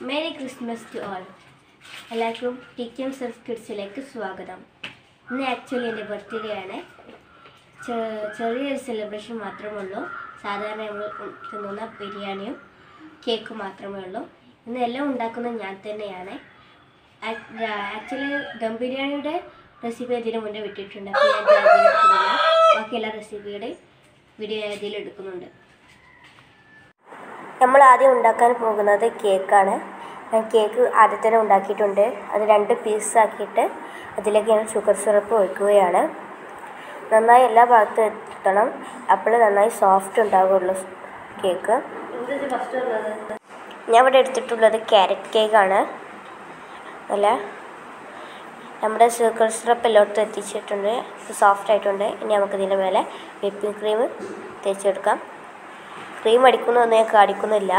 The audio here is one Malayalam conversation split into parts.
മേരി ക്രിസ്മസ് ടു ഓൾ എല്ലാവർക്കും ടി കെ എം സെൽഫ് കിഡ്സിലേക്ക് സ്വാഗതം ഇന്ന് ആക്ച്വലി എൻ്റെ ബർത്ത്ഡേ ആണ് ചെ- ചെറിയൊരു സെലിബ്രേഷൻ മാത്രമേ ഉള്ളൂ സാധാരണ നമ്മൾ തിന്നുന്ന ബിരിയാണിയും കേക്കും മാത്രമേ ഉള്ളൂ ഇന്ന് എല്ലാം ഉണ്ടാക്കുന്നത് ഞാൻ തന്നെയാണ് ആക്ച്വലി ദം ബിരിയാണിയുടെ റെസിപ്പി ഇതിന് മുന്നേ വിട്ടിട്ടുണ്ട് അപ്പോൾ ഞാൻ ഇത് അതിൽ എടുക്കുന്നില്ല ബാക്കി എല്ലാ റെസിപ്പിയുടെ വീഡിയോ ഞാൻ ഇതിൽ എടുക്കുന്നുണ്ട് നമ്മൾ ആദ്യം ഉണ്ടാക്കാൻ പോകുന്നത് കേക്കാണ് ഞാൻ കേക്ക് ആദ്യം തന്നെ ഉണ്ടാക്കിയിട്ടുണ്ട് അത് രണ്ട് പീസാക്കിയിട്ട് അതിലേക്ക് ഞാൻ ഷുഗർ സിറപ്പ് ഒഴിക്കുകയാണ് നന്നായി എല്ലാ ഭാഗത്തും എത്തണം അപ്പോൾ നന്നായി സോഫ്റ്റ് ഉണ്ടാവുള്ളൂ കേക്ക് ഞാൻ ഇവിടെ എടുത്തിട്ടുള്ളത് ക്യാരറ്റ് കേക്കാണ് അല്ല നമ്മുടെ ഷുഗർ സിറപ്പ് എല്ലായിടത്തും എത്തിച്ചിട്ടുണ്ട് സോഫ്റ്റ് ആയിട്ടുണ്ട് ഇനി നമുക്ക് ഇതിൻ്റെ മേലെ വിപ്പിംഗ് ക്രീം തേച്ചെടുക്കാം ക്രീം അടിക്കുന്നതൊന്നും ഞാൻ കാണിക്കുന്നില്ല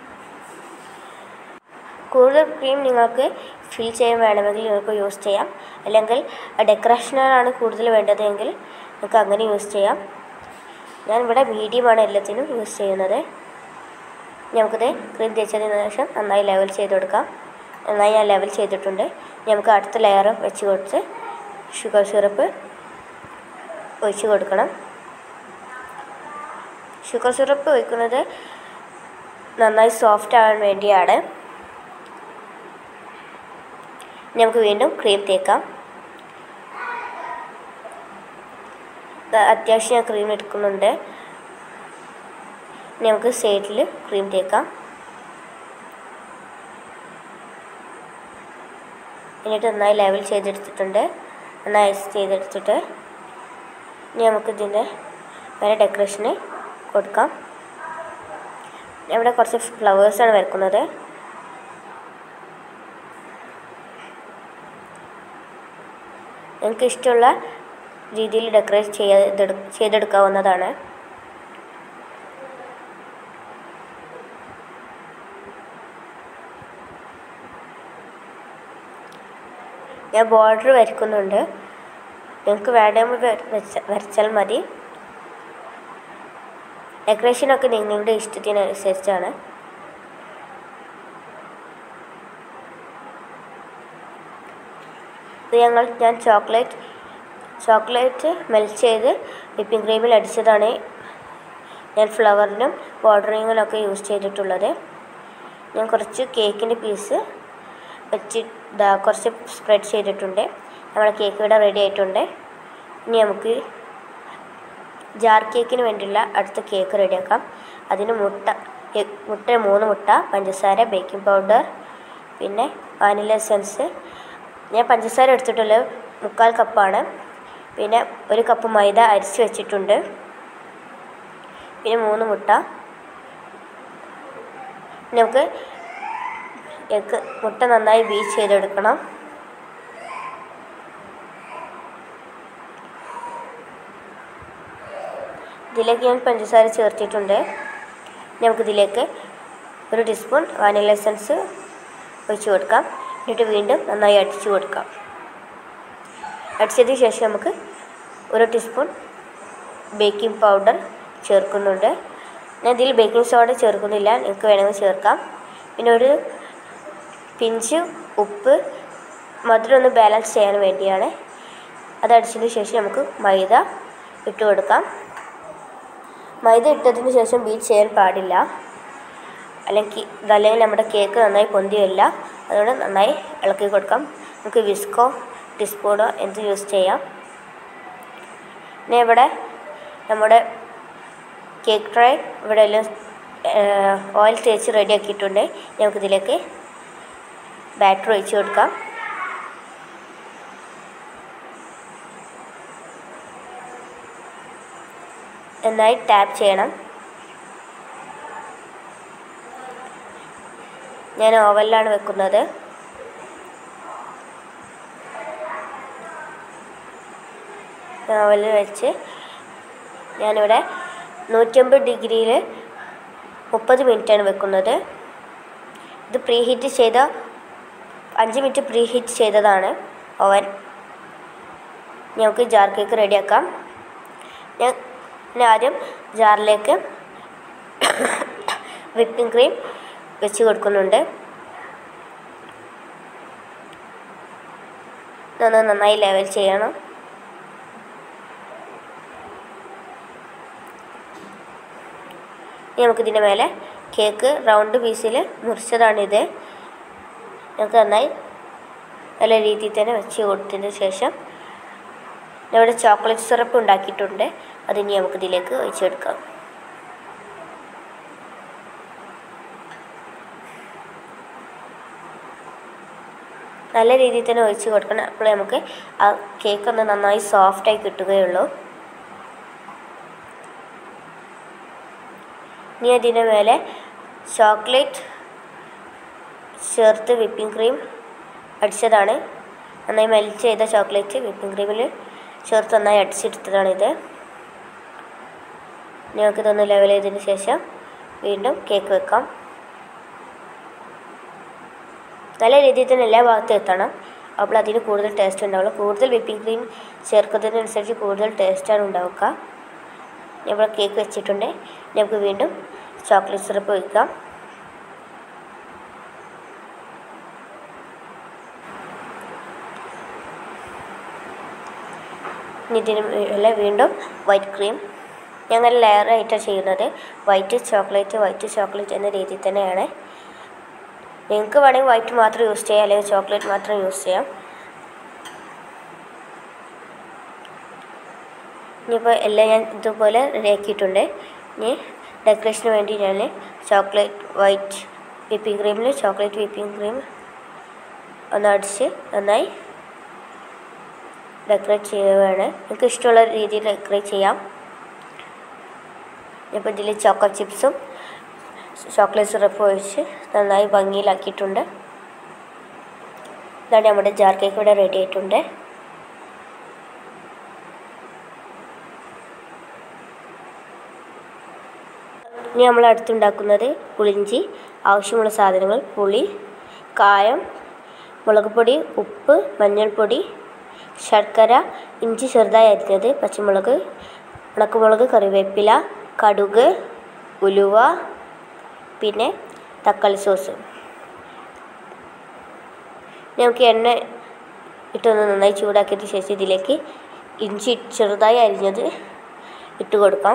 കൂടുതൽ ക്രീം നിങ്ങൾക്ക് ഫിൽ ചെയ്യാൻ വേണമെങ്കിൽ നിങ്ങൾക്ക് യൂസ് ചെയ്യാം അല്ലെങ്കിൽ ഡെക്കറേഷനാണ് കൂടുതൽ വേണ്ടതെങ്കിൽ നിങ്ങൾക്ക് അങ്ങനെ യൂസ് ചെയ്യാം ഞാൻ ഇവിടെ മീഡിയമാണ് എല്ലാത്തിനും യൂസ് ചെയ്യുന്നത് നമുക്കിത് ക്രീം തേച്ചതിന് ശേഷം നന്നായി ലെവൽ ചെയ്ത് കൊടുക്കാം നന്നായി ഞാൻ ലെവൽ ചെയ്തിട്ടുണ്ട് ഇനി നമുക്ക് അടുത്ത ലെയർ വെച്ച് കൊടുത്ത് ഷുഗർ സിറപ്പ് ഒഴിച്ച് കൊടുക്കണം ഷുഗർ സിറപ്പ് ഒഴിക്കുന്നത് നന്നായി സോഫ്റ്റ് ആവാൻ വേണ്ടിയാണ് ഇനി നമുക്ക് വീണ്ടും ക്രീം തേക്കാം ദാ അത്യാവശ്യം ഞാൻ ക്രീം എടുക്കുന്നുണ്ട് ഇനി നമുക്ക് സൈഡിൽ ക്രീം തേക്കാം എന്നിട്ട് നന്നായി ലെവൽ ചെയ്തെടുത്തിട്ടുണ്ട് നന്നായി ഐസ് ചെയ്തെടുത്തിട്ട് ഇനി നമുക്ക് ഇതിൻ്റെ വേറെ ഡെക്കറേഷന് കൊടുക്കാം ഇവിടെ കുറച്ച് ഫ്ലവേഴ്സാണ് വരക്കുന്നത് നിങ്ങൾക്ക് ഇഷ്ടമുള്ള രീതിയിൽ ഡെക്കറേറ്റ് ചെയ്തെടു ചെയ്തെടുക്കാവുന്നതാണ് ഞാൻ ബോർഡർ വരയ്ക്കുന്നുണ്ട് നിങ്ങൾക്ക് വേണമെങ്കിൽ വരച്ച വരച്ചാൽ മതി ഡെക്കറേഷനൊക്കെ നിങ്ങളുടെ ഇഷ്ടത്തിനനുസരിച്ചാണ് ഇത് ഞങ്ങൾ ഞാൻ ചോക്ലേറ്റ് ചോക്ലേറ്റ് മെൽറ്റ് ചെയ്ത് വിപ്പിംഗ് ക്രീമിൽ അടിച്ചതാണ് ഞാൻ ഫ്ലവറിനും ബോർഡറിങ്ങിനൊക്കെ യൂസ് ചെയ്തിട്ടുള്ളത് ഞാൻ കുറച്ച് കേക്കിൻ്റെ പീസ് വെച്ച് ഇതാ കുറച്ച് സ്പ്രെഡ് ചെയ്തിട്ടുണ്ട് നമ്മുടെ കേക്ക് ഇവിടെ റെഡി ആയിട്ടുണ്ട് ഇനി നമുക്ക് ജാർ കേക്കിന് വേണ്ടിയുള്ള അടുത്ത കേക്ക് റെഡിയാക്കാം അതിന് മുട്ട എ- മുട്ട മൂന്ന് മുട്ട പഞ്ചസാര ബേക്കിംഗ് പൗഡർ പിന്നെ വാനില എസൻസ് ഞാൻ പഞ്ചസാര എടുത്തിട്ടുള്ളത് മുക്കാൽ കപ്പാണ് പിന്നെ ഒരു കപ്പ് മൈദ അരിച്ച് വെച്ചിട്ടുണ്ട് പിന്നെ മൂന്ന് മുട്ട ഇനി നമുക്ക് എഗ് മുട്ട നന്നായി ബീച്ച് ചെയ്തെടുക്കണം ഇതിലേക്ക് ഞാൻ പഞ്ചസാര ചേർത്തിട്ടുണ്ട് നമുക്കിതിലേക്ക് ഒരു ടീസ്പൂൺ വാനില എസൻസ് ഒഴിച്ച് കൊടുക്കാം എന്നിട്ട് വീണ്ടും നന്നായി അടിച്ചു കൊടുക്കാം അടിച്ചതിന് ശേഷം നമുക്ക് ഒരു ടീസ്പൂൺ ബേക്കിംഗ് പൗഡർ ചേർക്കുന്നുണ്ട് ഞാൻ ഇതിൽ ബേക്കിംഗ് സോഡ ചേർക്കുന്നില്ല നിങ്ങൾക്ക് വേണമെങ്കിൽ ചേർക്കാം പിന്നെ ഒരു പിഞ്ച് ഉപ്പ് മധുരം ഒന്ന് ബാലൻസ് ചെയ്യാൻ വേണ്ടിയാണ് അത് അടിച്ചതിന് ശേഷം നമുക്ക് മൈദ ഇട്ട് കൊടുക്കാം മൈദ ഇട്ടതിന് ശേഷം ബീറ്റ് ചെയ്യാൻ പാടില്ല അല്ലെങ്കിൽ ഇതല്ലെങ്കിൽ നമ്മുടെ കേക്ക് നന്നായി പൊന്തി വരില്ല അതുകൊണ്ട് നന്നായി ഇളക്കി കൊടുക്കാം നമുക്ക് വിസ്കോ ടിസ്പൂണോ എന്ത് യൂസ് ചെയ്യാം പിന്നെ ഇവിടെ നമ്മുടെ കേക്ക് ട്രേ ഇവിടെ എല്ലാം ഓയിൽ തേച്ച് റെഡി ആക്കിയിട്ടുണ്ട് നമുക്കിതിലേക്ക് ബാറ്റർ ഒഴിച്ച് കൊടുക്കാം നന്നായി ടാപ്പ് ചെയ്യണം ഞാൻ ഓവനിലാണ് വെക്കുന്നത് ഓവനിൽ വെച്ച് ഞാനിവിടെ നൂറ്റമ്പത് ഡിഗ്രിയിൽ മുപ്പത് മിനിറ്റാണ് വെക്കുന്നത് ഇത് പ്രീ ഹീറ്റ് ചെയ്ത അഞ്ച് മിനിറ്റ് പ്രീ ഹീറ്റ് ചെയ്തതാണ് ഓവൻ നമുക്ക് ജാർ കേക്ക് റെഡിയാക്കാം ഞാൻ ഞാൻ ആദ്യം ജാറിലേക്ക് വിപ്പിംഗ് ക്രീം വെച്ച് കൊടുക്കുന്നുണ്ട് ഇതൊന്ന് നന്നായി ലെവൽ ചെയ്യണം ഇനി നമുക്കിതിൻ്റെ മേലെ കേക്ക് റൗണ്ട് പീസിൽ മുറിച്ചതാണിത് നമുക്ക് നന്നായി നല്ല രീതിയിൽ തന്നെ വെച്ച് കൊടുത്തതിന് ശേഷം ഇവിടെ ചോക്ലേറ്റ് സിറപ്പ് ഉണ്ടാക്കിയിട്ടുണ്ട് അതിനി നമുക്കിതിലേക്ക് ഒഴിച്ചെടുക്കാം നല്ല രീതിയിൽ തന്നെ ഒഴിച്ച് കൊടുക്കണം അപ്പോൾ നമുക്ക് ആ കേക്ക് ഒന്ന് നന്നായി സോഫ്റ്റായി കിട്ടുകയുള്ളൂ ഇനി അതിൻ്റെ മേലെ ചോക്ലേറ്റ് ചേർത്ത് വിപ്പിംഗ് ക്രീം അടിച്ചതാണ് നന്നായി മെൽറ്റ് ചെയ്ത ചോക്ലേറ്റ് വിപ്പിംഗ് ക്രീമിൽ ചേർത്ത് നന്നായി അടിച്ചെടുത്തതാണിത് ഇനി നമുക്കിതൊന്ന് ലെവൽ ചെയ്തതിന് ശേഷം വീണ്ടും കേക്ക് വെക്കാം നല്ല രീതിയിൽ തന്നെ എല്ലാ ഭാഗത്തും എത്തണം അപ്പോൾ അതിന് കൂടുതൽ ടേസ്റ്റ് ഉണ്ടാവുള്ളൂ കൂടുതൽ വിപ്പിംഗ് ക്രീം ചേർക്കുന്നതിനനുസരിച്ച് കൂടുതൽ ടേസ്റ്റാണ് ഉണ്ടാവുക നമ്മൾ കേക്ക് വെച്ചിട്ടുണ്ട് നമുക്ക് വീണ്ടും ചോക്ലേറ്റ് സിറപ്പ് ഒഴിക്കാം ഇനി ഇതിന് മേലെ വീണ്ടും വൈറ്റ് ക്രീം ഞങ്ങൾ ലെയറായിട്ടാണ് ചെയ്യുന്നത് വൈറ്റ് ചോക്ലേറ്റ് വൈറ്റ് ചോക്ലേറ്റ് എന്ന രീതിയിൽ തന്നെയാണ് നിങ്ങൾക്ക് വേണമെങ്കിൽ വൈറ്റ് മാത്രം യൂസ് ചെയ്യാം അല്ലെങ്കിൽ ചോക്ലേറ്റ് മാത്രം യൂസ് ചെയ്യാം ഇനിയിപ്പോൾ എല്ലാം ഞാൻ ഇതുപോലെ റെഡിയാക്കിയിട്ടുണ്ട് ഇനി ഡെക്കറേഷന് വേണ്ടി ഞാൻ ചോക്ലേറ്റ് വൈറ്റ് വിപ്പിംഗ് ക്രീമിൽ ചോക്ലേറ്റ് വിപ്പിംഗ് ക്രീം ഒന്ന് അടിച്ച് നന്നായി ഡെക്കറേറ്റ് ചെയ്യുകയാണ് നിങ്ങൾക്ക് ഇഷ്ടമുള്ള രീതിയിൽ ഡെക്കറേറ്റ് ചെയ്യാം ഇപ്പോൾ ഇതിൽ ചോക്കോ ചിപ്സും ചോക്ലേറ്റ് സിറപ്പ് ഒഴിച്ച് നന്നായി ഭംഗിയിലാക്കിയിട്ടുണ്ട് ഇതാണ് നമ്മുടെ ജാർ കേക്ക് ഇവിടെ റെഡി ആയിട്ടുണ്ട് ഇനി നമ്മൾ അടുത്തുണ്ടാക്കുന്നത് പുളിഞ്ചി ആവശ്യമുള്ള സാധനങ്ങൾ പുളി കായം മുളക് പൊടി ഉപ്പ് മഞ്ഞൾപ്പൊടി ശർക്കര ഇഞ്ചി ചെറുതായി അരിഞ്ഞത് പച്ചമുളക് ഉണക്കമുളക് കറിവേപ്പില കടുക് ഉലുവ പിന്നെ തക്കാളി സോസ് നമുക്ക് എണ്ണ ഇട്ടൊന്ന് നന്നായി ചൂടാക്കിയതിന് ശേഷം ഇതിലേക്ക് ഇഞ്ചി ചെറുതായി അരിഞ്ഞത് ഇട്ട് കൊടുക്കാം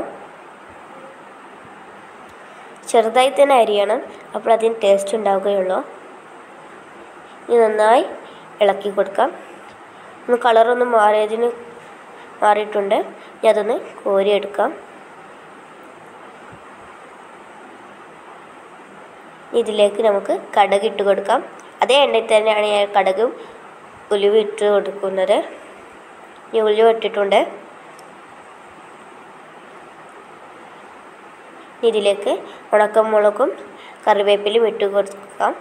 ചെറുതായി തന്നെ അരിയണം അപ്പോൾ അതിന് ടേസ്റ്റ് ഉണ്ടാവുകയുള്ളൂ ഇനി നന്നായി ഇളക്കി കൊടുക്കാം ഒന്ന് കളറൊന്ന് മാറിയതിന് മാറിയിട്ടുണ്ട് ഇനി അതൊന്ന് കോരിയെടുക്കാം ഇതിലേക്ക് നമുക്ക് കടുക് ഇട്ട് കൊടുക്കാം അതേ എണ്ണയിൽ തന്നെയാണ് ഞാൻ കടുകും ഉലുവ ഇട്ട് കൊടുക്കുന്നത് ഇനി ഉലുവ ഇട്ടിട്ടുണ്ട് ഇതിലേക്ക് ഉണക്കമുളകും കറിവേപ്പിലയും ഇട്ട് കൊടുക്കാം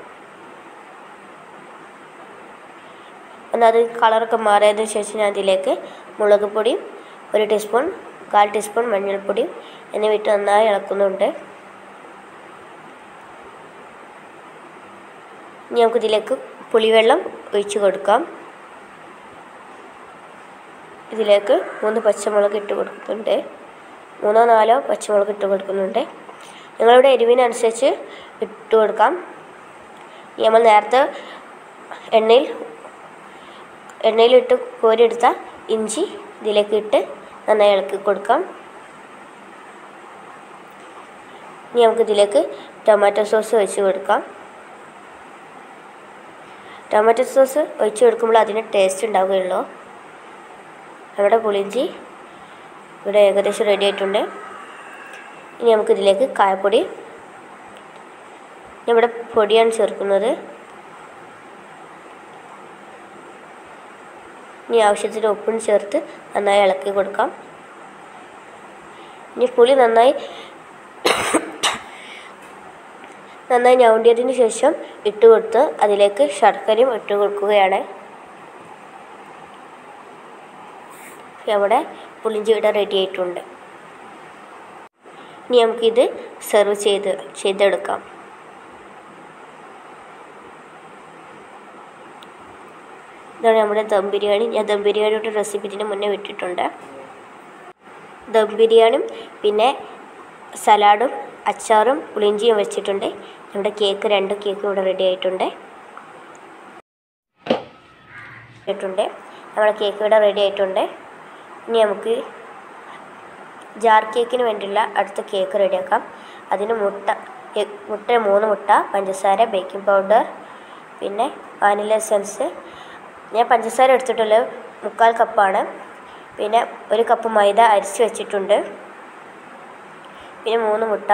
ഒന്നത് കളറൊക്കെ മാറിയതിന് ശേഷം ഞാൻ അതിലേക്ക് മുളക് പൊടിയും ഒരു ടീസ്പൂൺ കാൽ ടീസ്പൂൺ മഞ്ഞൾപ്പൊടിയും എന്നിവ ഇട്ട് നന്നായി ഇളക്കുന്നുണ്ട് ഇനി നമുക്കിതിലേക്ക് പുളിവെള്ളം ഒഴിച്ച് കൊടുക്കാം ഇതിലേക്ക് മൂന്ന് പച്ചമുളക് ഇട്ട് കൊടുക്കുന്നുണ്ട് മൂന്നോ നാലോ പച്ചമുളക് ഇട്ട് കൊടുക്കുന്നുണ്ട് നിങ്ങളുടെ എരിവിനനുസരിച്ച് ഇട്ട് കൊടുക്കാം ഇനി നമ്മൾ നേരത്തെ എണ്ണയിൽ എണ്ണയിലിട്ട് കോരിയെടുത്ത ഇഞ്ചി ഇതിലേക്ക് ഇട്ട് നന്നായി ഇളക്കി കൊടുക്കാം ഇനി നമുക്കിതിലേക്ക് ടൊമാറ്റോ സോസ് ഒഴിച്ച് കൊടുക്കാം ടൊമാറ്റോ സോസ് ഒഴിച്ച് കൊടുക്കുമ്പോൾ അതിന് ടേസ്റ്റ് ഉണ്ടാവുകയുള്ളൂ നമ്മുടെ പുളിഞ്ചി ഇവിടെ ഏകദേശം റെഡി ആയിട്ടുണ്ട് ഇനി നമുക്കിതിലേക്ക് കായപ്പൊടി ഇവിടെ പൊടിയാണ് ചേർക്കുന്നത് ഇനി ആവശ്യത്തിന് ഉപ്പും ചേർത്ത് നന്നായി ഇളക്കി കൊടുക്കാം ഇനി പുളി നന്നായി നന്നായി ഞവണ്ടിയതിന് ശേഷം ഇട്ട് കൊടുത്ത് അതിലേക്ക് ശർക്കരയും ഇട്ട് കൊടുക്കുകയാണ് നമ്മുടെ പുളിഞ്ചി ഇവിടെ റെഡി ആയിട്ടുണ്ട് ഇനി നമുക്കിത് സെർവ് ചെയ്ത് ചെയ്തെടുക്കാം ഇതാണ് നമ്മുടെ ദം ബിരിയാണി ഞാൻ ദം ബിരിയാണിയുടെ റെസിപ്പി ഇതിന് മുന്നേ വിട്ടിട്ടുണ്ട് ദം ബിരിയാണിയും പിന്നെ സലാഡും അച്ചാറും പുളിഞ്ചിയും വെച്ചിട്ടുണ്ട് നമ്മുടെ കേക്ക് രണ്ട് കേക്ക് ഇവിടെ റെഡി ആയിട്ടുണ്ട് ആയിട്ടുണ്ട് നമ്മളെ കേക്ക് ഇവിടെ റെഡി ആയിട്ടുണ്ട് ഇനി നമുക്ക് ജാർ കേക്കിന് വേണ്ടിയുള്ള അടുത്ത കേക്ക് റെഡിയാക്കാം അതിന് മുട്ട എ- മുട്ട മൂന്ന് മുട്ട പഞ്ചസാര ബേക്കിംഗ് പൗഡർ പിന്നെ വാനില എസൻസ് ഞാൻ പഞ്ചസാര എടുത്തിട്ടുള്ളത് മുക്കാൽ കപ്പാണ് പിന്നെ ഒരു കപ്പ് മൈദ അരിച്ച് വെച്ചിട്ടുണ്ട് പിന്നെ മൂന്ന് മുട്ട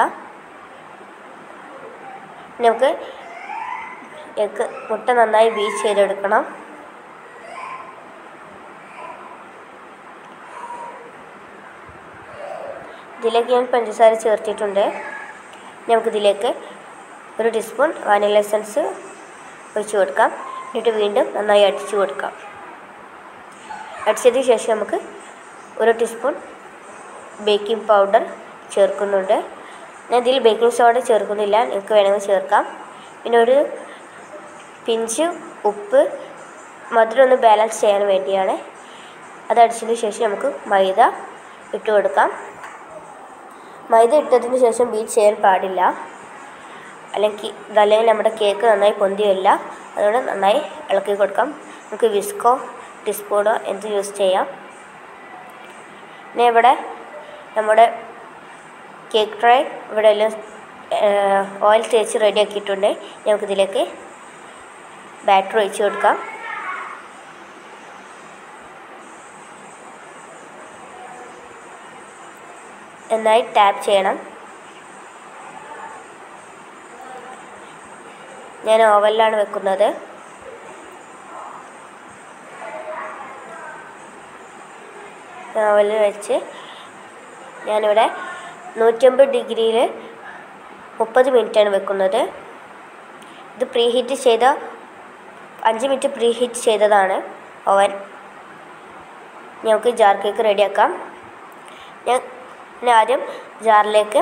പിന്നെ നമുക്ക് എഗ്ഗ് മുട്ട നന്നായി ബീച്ച് ചെയ്തെടുക്കണം ഇതിലേക്ക് ഞാൻ പഞ്ചസാര ചേർത്തിട്ടുണ്ട് ഇനി നമുക്കിതിലേക്ക് ഒരു ടീസ്പൂൺ വാനില എസൻസ് ഒഴിച്ച് കൊടുക്കാം എന്നിട്ട് വീണ്ടും നന്നായി അടിച്ചു കൊടുക്കാം അടിച്ചതിന് ശേഷം നമുക്ക് ഒരു ടീസ്പൂൺ ബേക്കിംഗ് പൗഡർ ചേർക്കുന്നുണ്ട് ഞാൻ ഇതിൽ ബേക്കിംഗ് സോഡ ചേർക്കുന്നില്ല നിങ്ങൾക്ക് വേണമെങ്കിൽ ചേർക്കാം പിന്നെ ഒരു പിഞ്ച് ഉപ്പ് മധുരം ഒന്ന് ബാലൻസ് ചെയ്യാൻ വേണ്ടിയാണ് അത് അടിച്ചതിന് ശേഷം നമുക്ക് മൈദ ഇട്ട് കൊടുക്കാം മൈദ ഇട്ടതിന് ശേഷം ബീറ്റ് ചെയ്യാൻ പാടില്ല അല്ലെങ്കിൽ ഇതല്ലെങ്കിൽ നമ്മുടെ കേക്ക് നന്നായി പൊന്തി വരില്ല അതുകൊണ്ട് നന്നായി ഇളക്കി കൊടുക്കാം നമുക്ക് വിസ്കോ ടിസ്പൂണോ എന്ത് യൂസ് ചെയ്യാം പിന്നെ ഇവിടെ നമ്മുടെ കേക്ക് ട്രേ ഇവിടെ എല്ലാം ഓയിൽ തേച്ച് റെഡി ആക്കിയിട്ടുണ്ട് നമുക്കിതിലേക്ക് ബാറ്റർ ഒഴിച്ച് കൊടുക്കാം നന്നായി ടാപ്പ് ചെയ്യണം ഞാൻ ഓവനിലാണ് വെക്കുന്നത് ഓവനിൽ വെച്ച് ഞാനിവിടെ നൂറ്റമ്പത് ഡിഗ്രിയിൽ മുപ്പത് മിനിറ്റാണ് വെക്കുന്നത് ഇത് പ്രീ ഹീറ്റ് ചെയ്ത അഞ്ച് മിനിറ്റ് പ്രീ ഹീറ്റ് ചെയ്തതാണ് ഓവൻ നമുക്ക് ജാർ കേക്ക് റെഡിയാക്കാം ഞാൻ ഞാൻ ആദ്യം ജാറിലേക്ക്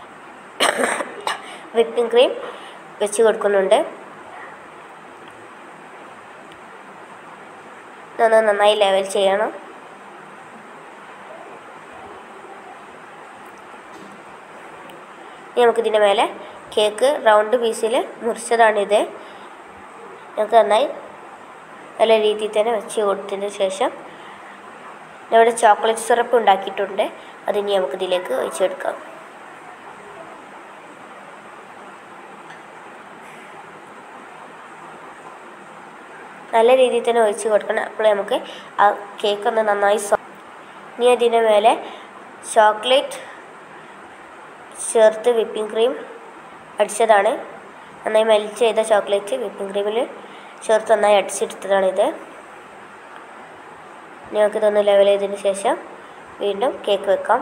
വിപ്പിംഗ് ക്രീം വെച്ച് കൊടുക്കുന്നുണ്ട് ഇതൊന്ന് നന്നായി ലെവൽ ചെയ്യണം ഇനി നമുക്കിതിൻ്റെ മേലെ കേക്ക് റൗണ്ട് പീസിൽ മുറിച്ചതാണിത് നമുക്ക് നന്നായി നല്ല രീതിയിൽ തന്നെ വെച്ച് കൊടുത്തതിന് ശേഷം ഇവിടെ ചോക്ലേറ്റ് സിറപ്പ് ഉണ്ടാക്കിയിട്ടുണ്ട് അതിനി നമുക്കിതിലേക്ക് ഒഴിച്ചെടുക്കാം നല്ല രീതിയിൽ തന്നെ ഒഴിച്ച് കൊടുക്കണം അപ്പോൾ നമുക്ക് ആ കേക്ക് ഒന്ന് നന്നായി സോ ഇനി അതിൻ്റെ മേലെ ചോക്ലേറ്റ് ചേർത്ത് വിപ്പിംഗ് ക്രീം അടിച്ചതാണ് നന്നായി മെൽറ്റ് ചെയ്ത ചോക്ലേറ്റ് വിപ്പിംഗ് ക്രീമിൽ ചേർത്ത് നന്നായി അടിച്ചെടുത്തതാണിത് ഞങ്ങൾക്കിതൊന്ന് ലെവൽ ചെയ്തതിന് ശേഷം വീണ്ടും കേക്ക് വെക്കാം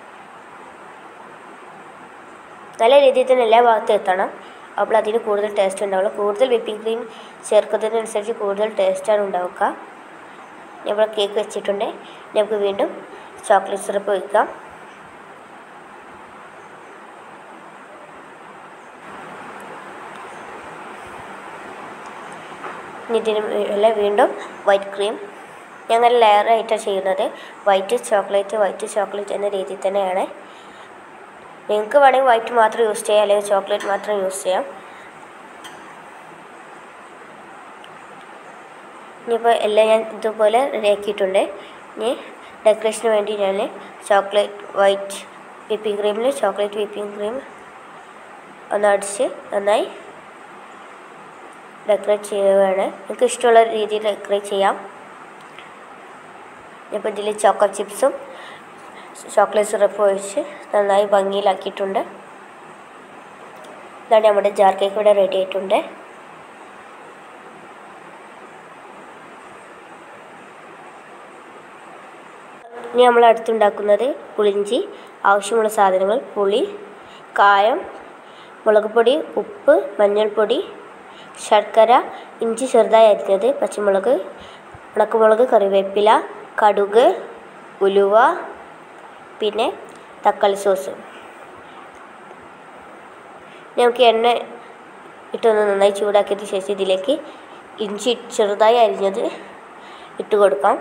നല്ല രീതിയിൽ തന്നെ എല്ലാ ഭാഗത്തും എത്തണം അപ്പോൾ അതിന് കൂടുതൽ ടേസ്റ്റ് ഉണ്ടാവുള്ളൂ കൂടുതൽ വിപ്പിംഗ് ക്രീം ചേർക്കുന്നതിനനുസരിച്ച് കൂടുതൽ ടേസ്റ്റാണ് ഉണ്ടാവുക നമ്മൾ കേക്ക് വെച്ചിട്ടുണ്ട് നമുക്ക് വീണ്ടും ചോക്ലേറ്റ് സിറപ്പ് ഒഴിക്കാം ഇനി ഇതിന് മേലെ വീണ്ടും വൈറ്റ് ക്രീം ഞങ്ങൾ ലെയർ ആയിട്ടാണ് ചെയ്യുന്നത് വൈറ്റ് ചോക്ലേറ്റ് വൈറ്റ് ചോക്ലേറ്റ് എന്ന രീതിയിൽ തന്നെയാണ് നിങ്ങൾക്ക് വേണമെങ്കിൽ വൈറ്റ് മാത്രം യൂസ് ചെയ്യാം അല്ലെങ്കിൽ ചോക്ലേറ്റ് മാത്രം യൂസ് ചെയ്യാം ഇനിയിപ്പോൾ എല്ലാം ഞാൻ ഇതുപോലെ റെഡിയാക്കിയിട്ടുണ്ട് ഇനി ഡെക്കറേഷന് വേണ്ടി ഞാൻ ചോക്ലേറ്റ് വൈറ്റ് വിപ്പിംഗ് ക്രീമിൽ ചോക്ലേറ്റ് വിപ്പിംഗ് ക്രീം ഒന്ന് അടിച്ച് നന്നായി ഡെക്കറേറ്റ് ചെയ്യുകയാണ് നിങ്ങൾക്ക് ഇഷ്ടമുള്ള രീതിയിൽ ഡെക്കറേറ്റ് ചെയ്യാം ഇപ്പോൾ ഇതിൽ ചോക്കോ ചിപ്സും ചോക്ലേറ്റ് സിറപ്പ് ഒഴിച്ച് നന്നായി ഭംഗിയിലാക്കിയിട്ടുണ്ട് ഇതാണ് നമ്മുടെ ജാർ കേക്ക് ഇവിടെ റെഡി ആയിട്ടുണ്ട് ഇനി നമ്മൾ അടുത്തുണ്ടാക്കുന്നത് പുളിഞ്ചി ആവശ്യമുള്ള സാധനങ്ങൾ പുളി കായം മുളക് പൊടി ഉപ്പ് മഞ്ഞൾപ്പൊടി ശർക്കര ഇഞ്ചി ചെറുതായി അരിഞ്ഞത് പച്ചമുളക് ഉണക്കമുളക് കറിവേപ്പില കടുക് ഉലുവ പിന്നെ തക്കാളി സോസ് നമുക്ക് എണ്ണ ഇട്ടൊന്ന് നന്നായി ചൂടാക്കിയതിന് ശേഷം ഇതിലേക്ക് ഇഞ്ചി ചെറുതായി അരിഞ്ഞത് ഇട്ട് കൊടുക്കാം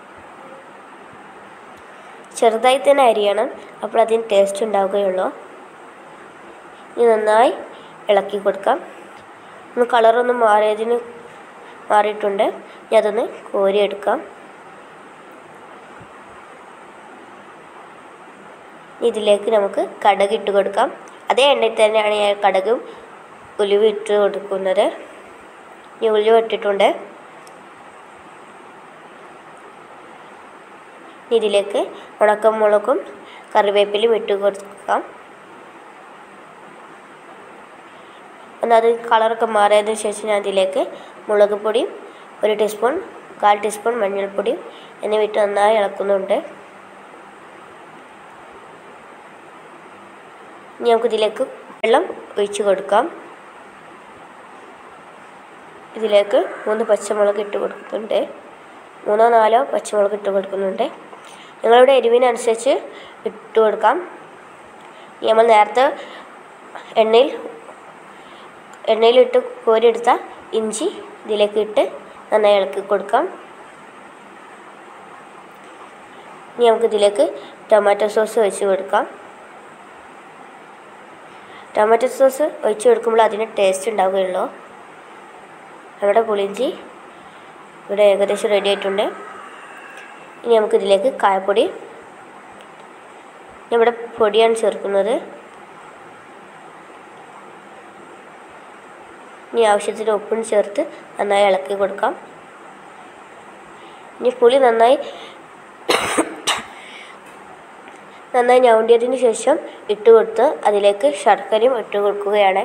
ചെറുതായി തന്നെ അരിയണം അപ്പോൾ അതിന് ടേസ്റ്റ് ഉണ്ടാവുകയുള്ളൂ ഇനി നന്നായി ഇളക്കി കൊടുക്കാം ഒന്ന് കളറൊന്ന് മാറിയതിന് മാറിയിട്ടുണ്ട് ഇനി അതൊന്ന് കോരിയെടുക്കാം ഇതിലേക്ക് നമുക്ക് കടുക് ഇട്ട് കൊടുക്കാം അതേ എണ്ണയിൽ തന്നെയാണ് ഞാൻ കടുകും ഉലുവ ഇട്ട് കൊടുക്കുന്നത് ഇനി ഉലുവ ഇട്ടിട്ടുണ്ട് ഇനി ഇതിലേക്ക് ഉണക്കമുളകും കറിവേപ്പിലും ഇട്ട് കൊടുക്കാം ഒന്നത് കളറൊക്കെ മാറിയതിന് ശേഷം ഞാൻ അതിലേക്ക് മുളക് പൊടിയും ഒരു ടീസ്പൂൺ കാൽ ടീസ്പൂൺ മഞ്ഞൾപ്പൊടിയും എന്നിവ ഇട്ട് നന്നായി ഇളക്കുന്നുണ്ട് ഇനി നമുക്ക് ഇതിലേക്ക് വെള്ളം ഒഴിച്ച് കൊടുക്കാം ഇതിലേക്ക് മൂന്ന് പച്ചമുളക് ഇട്ട് കൊടുക്കുന്നുണ്ട് മൂന്നോ നാലോ പച്ചമുളക് ഇട്ട് കൊടുക്കുന്നുണ്ട് നിങ്ങളുടെ എരിവിനനുസരിച്ച് ഇട്ട് കൊടുക്കാം ഇനി നമ്മൾ നേരത്തെ എണ്ണയിൽ എണ്ണയിലിട്ട് കോരിയെടുത്ത ഇഞ്ചി ഇതിലേക്ക് ഇട്ട് നന്നായി ഇളക്കി കൊടുക്കാം ഇനി നമുക്ക് ഇതിലേക്ക് ടൊമാറ്റോ സോസ് ഒഴിച്ച് കൊടുക്കാം ടൊമാറ്റോ സോസ് ഒഴിച്ച് കൊടുക്കുമ്പോൾ അതിന് ടേസ്റ്റ് ഉണ്ടാവുകയുള്ളൂ നമ്മുടെ പുളിഞ്ചി ഇവിടെ ഏകദേശം റെഡി ആയിട്ടുണ്ട് ഇനി നമുക്ക് ഇതിലേക്ക് കായപ്പൊടി ഇവിടെ പൊടിയാണ് ചേർക്കുന്നത് ഇനി ആവശ്യത്തിന് ഉപ്പും ചേർത്ത് നന്നായി ഇളക്കി കൊടുക്കാം ഇനി പുളി നന്നായി നന്നായി ഞവണ്ടിയതിന് ശേഷം ഇട്ട് കൊടുത്ത് അതിലേക്ക് ശർക്കരയും ഇട്ട് കൊടുക്കുകയാണ്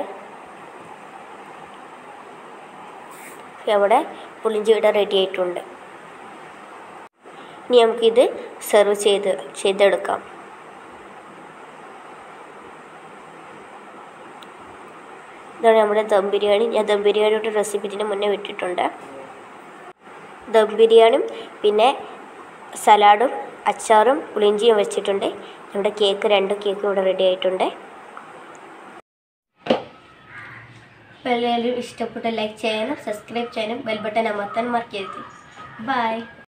നമ്മുടെ പുളിഞ്ചി ഇവിടെ റെഡി ആയിട്ടുണ്ട് ഇനി നമുക്കിത് സെർവ് ചെയ്ത് ചെയ്തെടുക്കാം ഇതാണ് നമ്മുടെ ദം ബിരിയാണി ഞാൻ ദം ബിരിയാണിയുടെ റെസിപ്പി ഇതിന് മുന്നേ വിട്ടിട്ടുണ്ട് ദം ബിരിയാണിയും പിന്നെ സലാഡും അച്ചാറും പുളിഞ്ചിയും വെച്ചിട്ടുണ്ട് നമ്മുടെ കേക്ക് രണ്ട് കേക്ക് ഇവിടെ റെഡി ആയിട്ടുണ്ട് എല്ലാവരും ഇഷ്ടപ്പെട്ട ലൈക്ക് ചെയ്യാനും സബ്സ്ക്രൈബ് ചെയ്യാനും ബെൽ ബട്ടൺ അമർത്താൻ മറക്കരുത് ബൈ